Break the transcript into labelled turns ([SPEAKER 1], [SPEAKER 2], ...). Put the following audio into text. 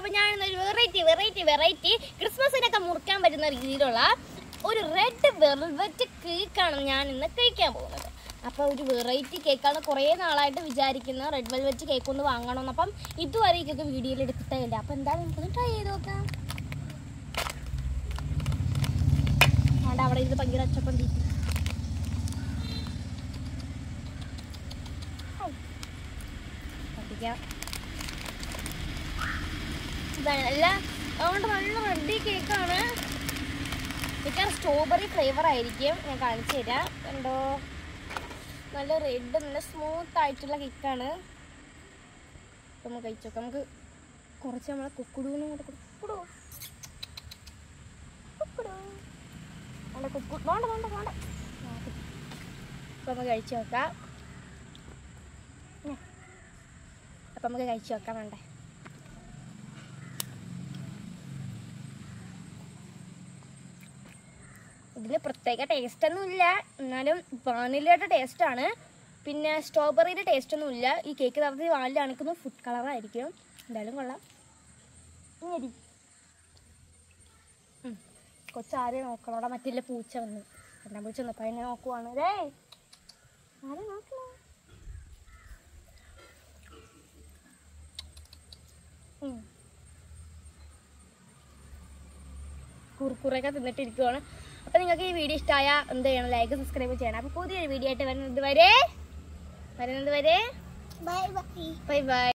[SPEAKER 1] അപ്പൊ ഞാൻ ഇന്നൊരു വെറൈറ്റി വെറൈറ്റി വെറൈറ്റി ക്രിസ്മസിനൊക്കെ മുറിക്കാൻ പറ്റുന്ന രീതിയിലുള്ള ഒരു റെഡ് വെൽവെറ്റ് കേക്കാണ് ഞാൻ ഇന്ന് കഴിക്കാൻ പോകുന്നത് അപ്പോൾ ഒരു വെറൈറ്റി കേക്കാണ് കുറേ നാളായിട്ട് വിചാരിക്കുന്ന റെഡ് വെൽവെറ്റ് കേക്ക് ഒന്ന് വാങ്ങണമെന്ന് അപ്പം ഇതുവരെ ഈ കേക്ക് വീഡിയോയിൽ എടുത്തിട്ടേ ഇല്ല അപ്പം എന്താ നമുക്കൊന്ന് ട്രൈ ചെയ്ത് നോക്കാം ആണ്ട് അവിടെ ഇത് ഭയങ്കര ഒച്ചപ്പണ്ടിട്ട് കത്തിക്കാം ഇതാണ് എല്ലാം അതുകൊണ്ട് നല്ല റെഡി കേക്കാണ് മിക്കവാറും സ്ട്രോബെറി ഫ്ലേവർ ആയിരിക്കും ഞാൻ കാണിച്ചു തരാം കണ്ടോ നല്ല റെഡ് നല്ല സ്മൂത്ത് ആയിട്ടുള്ള കേക്കാണ് നമുക്ക് കഴിച്ചു നോക്കാം നമുക്ക് കുറച്ച് നമ്മളെ കുക്കുടൂന്നും കൂടെ കുക്കുടൂ കുക്കുടൂ വേണ്ട കുക്കു വേണ്ട വേണ്ട വേണ്ട അപ്പം നമുക്ക് കഴിച്ചു നോക്കാം അപ്പം നമുക്ക് കഴിച്ചു നോക്കാം വേണ്ടേ ഇതിന് പ്രത്യേക ടേസ്റ്റ് ഒന്നും ഇല്ല എന്നാലും വാനിലയുടെ ടേസ്റ്റ് ആണ് പിന്നെ സ്ട്രോബെറിയുടെ ടേസ്റ്റ് ഒന്നും ഇല്ല ഈ കേക്ക് തറത്തി വാനില അണക്കുന്ന ഫുഡ് കളറായിരിക്കും എന്തായാലും കൊള്ളാം ഇങ്ങരി കൊച്ചാരെ നോക്കണം അവിടെ മറ്റില്ല പൂച്ച വന്നു രണ്ടാം പൂച്ച വന്നപ്പോ എന്നെ നോക്കുവാണ് രേ ആരെ നോക്കണോ ഉം. കുറുക്കുറൊക്കെ തിന്നിട്ടിരിക്കുവാണ് അപ്പൊ നിങ്ങൾക്ക് ഈ വീഡിയോ ഇഷ്ടമായ എന്ത് ചെയ്യണം ലൈക്ക് സബ്സ്ക്രൈബ് ചെയ്യണം അപ്പൊ പുതിയൊരു വീഡിയോ ആയിട്ട് വരുന്നത് വരെ വരുന്നത് വരെ
[SPEAKER 2] ബൈ ബൈ
[SPEAKER 1] ബൈ ബൈ